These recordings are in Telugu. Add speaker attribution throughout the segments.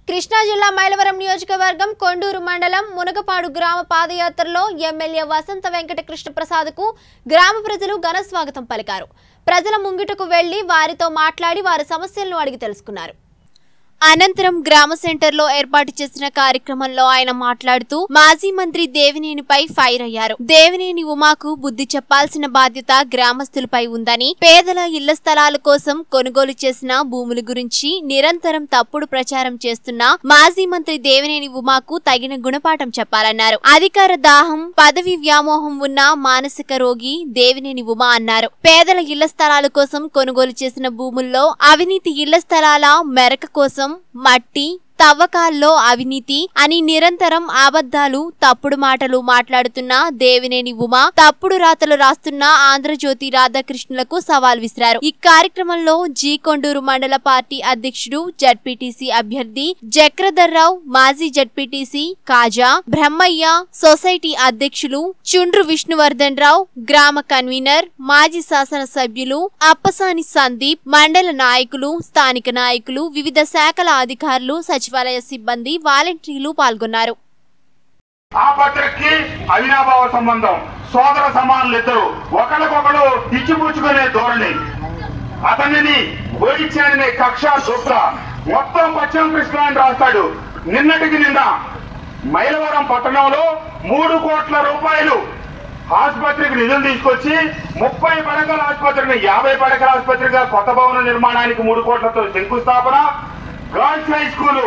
Speaker 1: కృష్ణా జిల్లా మైలవరం నియోజకవర్గం కొండూరు మండలం మునగపాడు గ్రామ పాదయాత్రలో ఎమ్మెల్యే వసంత వెంకట కృష్ణ ప్రసాద్కు గ్రామ ప్రజలు ఘన స్వాగతం పలికారు ప్రజల ముంగిటకు వెళ్లి వారితో మాట్లాడి వారి సమస్యలను అడిగి తెలుసుకున్నారు అనంతరం గ్రామ సెంటర్లో ఏర్పాటు చేసిన కార్యక్రమంలో ఆయన మాట్లాడుతూ మాజీ మంత్రి దేవినేనిపై ఫైర్ అయ్యారు దేవినేని ఉమాకు బుద్ధి చెప్పాల్సిన బాధ్యత గ్రామస్తులపై ఉందని పేదల ఇళ్ల స్థలాల కోసం కొనుగోలు చేసిన భూముల గురించి నిరంతరం తప్పుడు ప్రచారం చేస్తున్న మాజీ మంత్రి దేవినేని ఉమాకు తగిన గుణపాఠం చెప్పాలన్నారు అధికార దాహం పదవి వ్యామోహం ఉన్న మానసిక రోగి దేవినేని ఉమా అన్నారు పేదల ఇళ్ల స్థలాల కోసం కొనుగోలు చేసిన భూముల్లో అవినీతి ఇళ్ల స్థలాల మెరక కోసం మట్టి తవ్వకాల్లో అవినీతి అని నిరంతరం అబద్ధాలు తప్పుడు మాటలు మాట్లాడుతున్న దేవినేని ఉమా తప్పుడు రాతలు రాస్తున్న ఆంధ్రజ్యోతి రాధాకృష్ణులకు సవాల్ విసిరారు ఈ కార్యక్రమంలో జీ కొండూరు మండల పార్టీ అధ్యక్షుడు జడ్పీటీసీ అభ్యర్థి జక్రధర్రావు మాజీ జడ్పీటీసీ కాజా బ్రహ్మయ్య సొసైటీ అధ్యక్షులు చుండ్రు విష్ణువర్ధన్ రావు గ్రామ కన్వీనర్ మాజీ శాసన సభ్యులు అప్పసాని సందీప్ మండల నాయకులు స్థానిక నాయకులు వివిధ శాఖల అధికారులు సచివాలయ సిబ్బంది వాలంటీర్లు పాల్గొన్నారు
Speaker 2: ఆ పత్రికకి అవినాభావ సంబంధం సోదర సమానులు ఇద్దరు ఒకరికొకరు ఇచ్చిపుచ్చుకునే ధోరణి అతనిని ఓడించాడనే కక్ష దుఃఖ మొత్తం పశ్చిమ కృష్ణ అని రాస్తాడు నిన్నటికి నిన్న మైలవరం పట్టణంలో మూడు కోట్ల రూపాయలు ఆసుపత్రికి నిధులు తీసుకొచ్చి ముప్పై పడకల ఆసుపత్రిని యాభై పడకల ఆసుపత్రిగా కొత్త భవన నిర్మాణానికి మూడు కోట్లతో శంకుస్థాపన గర్ల్స్ హై స్కూలు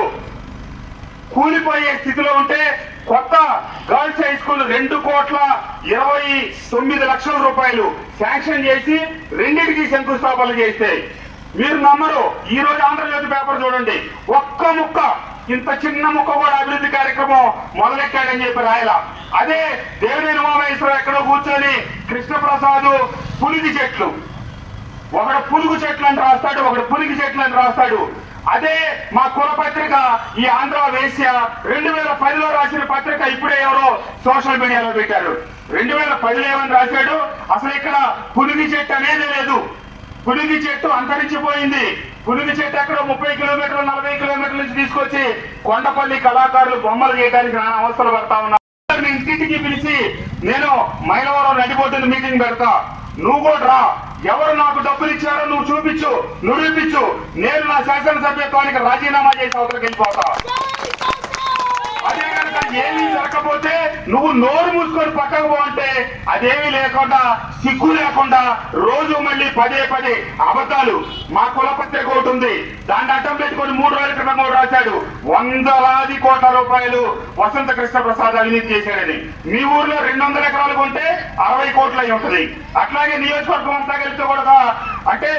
Speaker 2: కూలిపోయే స్థితిలో ఉంటే కొత్త గర్ల్స్ హై స్కూల్ రెండు కోట్ల ఇరవై తొమ్మిది లక్షల రూపాయలు శాంక్షన్ చేసి రెండింటికి శంకుస్థాపన చేస్తే మీరు నమ్మరు ఈ రోజు ఆంధ్రజ్యోతి పేపర్ చూడండి ఒక్క ముక్క ఇంత చిన్న ముక్క కూడా అభివృద్ధి కార్యక్రమం మొదలెట్టాడని చెప్పి రాయల అదే దేవినేని ఉమామహేశ్వరం ఎక్కడో కూర్చొని కృష్ణప్రసాద్ పులిగి చెట్లు ఒకడు పులుగు చెట్లు అని రాస్తాడు ఒకడు పులిగి చెట్లు అని రాస్తాడు అదే మా కుల పత్రిక ఈ ఆంధ్ర వేశ్య రెండు వేల పదిలో రాసిన పత్రిక ఇప్పుడే ఎవరో సోషల్ మీడియాలో పెట్టారు రెండు వేల పదిలో ఏమని రాశాడు అసలు ఇక్కడ పులిగి చెట్టు అనేది లేదు పులిగి చెట్టు అంతరించిపోయింది పులిగి చెట్టు ఎక్కడో ముప్పై కిలోమీటర్లు నలభై కిలోమీటర్ల నుంచి తీసుకొచ్చి కొండపల్లి కళాకారులు బొమ్మలు చేయడానికి నానా అవస్థలు పడతా ఉన్నారు అందరిని ఇంటింటికి పిలిచి నేను మైలవరం నడిపోతుంది మీటింగ్ పెడతా నువ్వు కూడా రా ఎవరు నాకు డబ్బులు ఇచ్చారో నువ్వు చూపించు నిరూపించు నేను నా శాసనసభ్యత్వానికి రాజీనామా చేసి అవతలకి వెళ్ళిపోతా అదే కనుక ఏమీ జరగకపోతే నువ్వు నోరు మూసుకొని పక్కకు పో అంటే అదేమీ లేకుండా సిగ్గు లేకుండా రోజు మళ్ళీ పదే పదే అబద్ధాలు మా కుల పత్రిక ఒకటి ఉంది దాన్ని అడ్డం పెట్టుకొని మూడు రోజుల క్రితం కూడా రాశాడు వందలాది కోట్ల రూపాయలు వసంత కృష్ణ ప్రసాద్ అవినీతి చేశాడని మీ ఊర్లో రెండు వందల ఎకరాలు కొంటే అరవై కోట్లు అయి ఉంటది అట్లాగే నియోజకవర్గం అంతా కలిపితే కూడా అంటే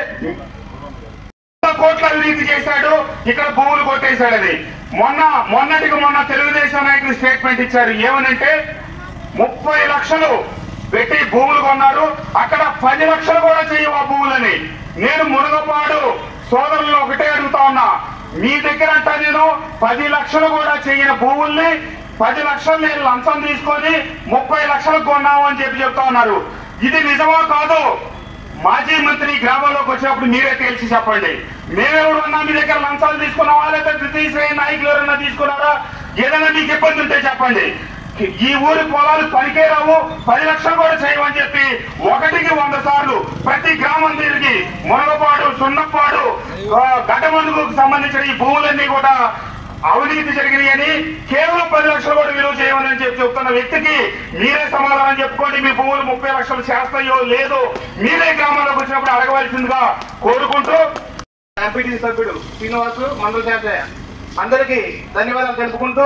Speaker 2: వంద కోట్ల అవినీతి చేశాడు ఇక్కడ భూములు కొట్టేశాడని మొన్న మొన్నటికి మొన్న తెలుగుదేశం నాయకులు స్టేట్మెంట్ ఇచ్చారు ఏమనంటే ముప్పై లక్షలు పెట్టి భూములు కొన్నారు అక్కడ పది లక్షలు కూడా చేయవు ఆ భూములని నేను మునగపాడు సోదరులను ఒకటే అడుగుతా ఉన్నా మీ దగ్గర అంట నేను పది లక్షలు కూడా చేయని భూముల్ని పది లక్షలు నేను లంచం తీసుకొని ముప్పై లక్షలకు కొన్నాము అని చెప్పి చెప్తా ఉన్నారు ఇది నిజమా కాదు మాజీ మంత్రి గ్రామంలోకి వచ్చినప్పుడు మీరే తేల్చి చెప్పండి మేమెవరన్నా మీ దగ్గర లంచాలు తీసుకున్నావా లేదా ద్వితీయ శ్రేణి నాయకులు ఎవరన్నా తీసుకున్నారా ఏదైనా మీకు ఇబ్బంది ఉంటే చెప్పండి ఈ ఊరి పొలాలు పనికే రావు పది లక్షలు కూడా చేయమని చెప్పి ఒకటికి వంద సార్లు ప్రతి గ్రామం తిరిగి మునగపాడు సున్నపాడు ఆ, గడ్డమందుకు సంబంధించిన ఈ భూములన్నీ కూడా అవినీతి జరిగినాయని కేవలం పది లక్షలు కూడా విలువ చేయమని చెప్పి చెప్తున్న వ్యక్తికి మీరే సమాధానం చెప్పుకోండి మీ భూములు ముప్పై లక్షలు చేస్తాయో లేదో మీరే గ్రామాలకు వచ్చినప్పుడు అడగవలసిందిగా కోరుకుంటూ
Speaker 3: ఎంపీటీ సభ్యుడు శ్రీనివాసు మందుల చేతయ్య అందరికీ ధన్యవాదాలు తెలుపుకుంటూ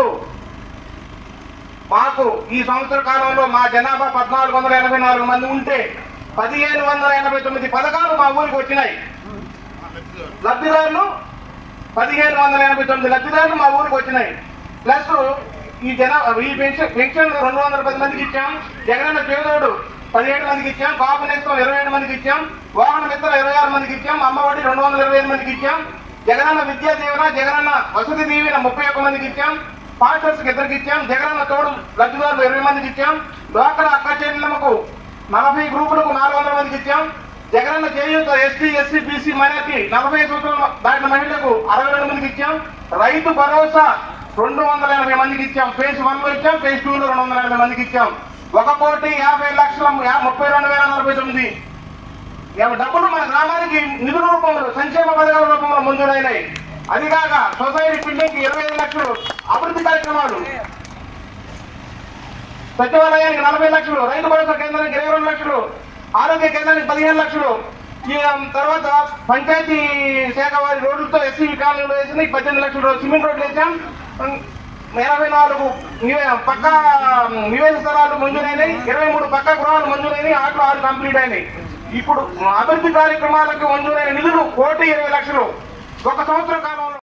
Speaker 3: మాకు ఈ సంవత్సర కాలంలో మా జనాభా పద్నాలుగు వందల ఎనభై నాలుగు మంది ఉంటే పదిహేను వందల ఎనభై తొమ్మిది పథకాలు మా ఊరికి వచ్చినాయి లబ్ధిదారులు పదిహేను వందల ఎనభై తొమ్మిది లబ్ధిదారులు మా ఊరికి వచ్చినాయి ప్లస్ ఈ జన ఈ పెన్షన్ పెన్షన్ రెండు వందల పది మందికి ఇచ్చాం జగనన్న పేదోడు పదిహేడు మందికి ఇచ్చాం కాపు నేస్తం ఇరవై ఏడు మందికి ఇచ్చాం వాహన మిత్ర ఇరవై ఆరు మందికి ఇచ్చాం అమ్మఒడి రెండు వందల ఇరవై ఐదు మందికి ఇచ్చాం జగనన్న విద్యా దీవెన జగనన్న వసతి దీవెన ముప్పై ఒక్క మందికి ఇచ్చాం పాస్టర్స్ ఇద్దరికి ఇచ్చాం జగనన్న తోడు లబ్ధిదారులు ఇరవై మందికి ఇచ్చాం డ్వాక్రా అక్క చెల్లెమ్మకు నలభై గ్రూపులకు నాలుగు వందల మందికి ఇచ్చాం జగనన్న చేయూత ఎస్టీ ఎస్సీ బీసీ మైనార్టీ నలభై సంవత్సరాలు దాటిన మహిళలకు అరవై రెండు మందికి ఇచ్చాం రైతు భరోసా రెండు వందల ఎనభై మందికి ఇచ్చాం ఫేజ్ వన్ లో ఇచ్చాం ఫేజ్ టూ లో రెండు వందల ఎనభై మందికి ఇచ్చాం ఒక కోటి యాభై లక్షల యా- ముప్పై రెండు వేల నలభై తొమ్మిది ఏమో డబ్బులు మన గ్రామానికి నిధుల రూపంలో సంక్షేమ పథకాల రూపంలో మంజూరైనాయి అది కాక సొసైటీ బిల్డింగ్ కి ఇరవై ఐదు లక్షలు అభివృద్ధి కార్యక్రమాలు సచివాలయానికి నలభై లక్షలు రైతు భరోసా కేంద్రానికి ఇరవై రెండు లక్షలు ఆరోగ్య కేంద్రానికి పదిహేను లక్షలు ఈ ఆ, తర్వాత పంచాయతీ శాఖ వారి రోడ్లతో ఎస్సీ కాలనీలో వేసిన పద్దెనిమిది లక్షల రూ- సిమెంట్ రోడ్లు వేసాం ఉమ్, ఎనభై నాలుగు నివే- పక్కా నివేశ స్థలాలు మంజూరైనాయి ఇరవై మూడు పక్కా గృహాలు మంజూరైనాయి ఆటలు ఆరు కంప్లీట్ అయినాయి ఇప్పుడు అభివృద్ధి కార్యక్రమాలకు మంజూరైన నిధులు కోటి ఇరవై లక్షలు ఒక సంవత్సర కాలంలో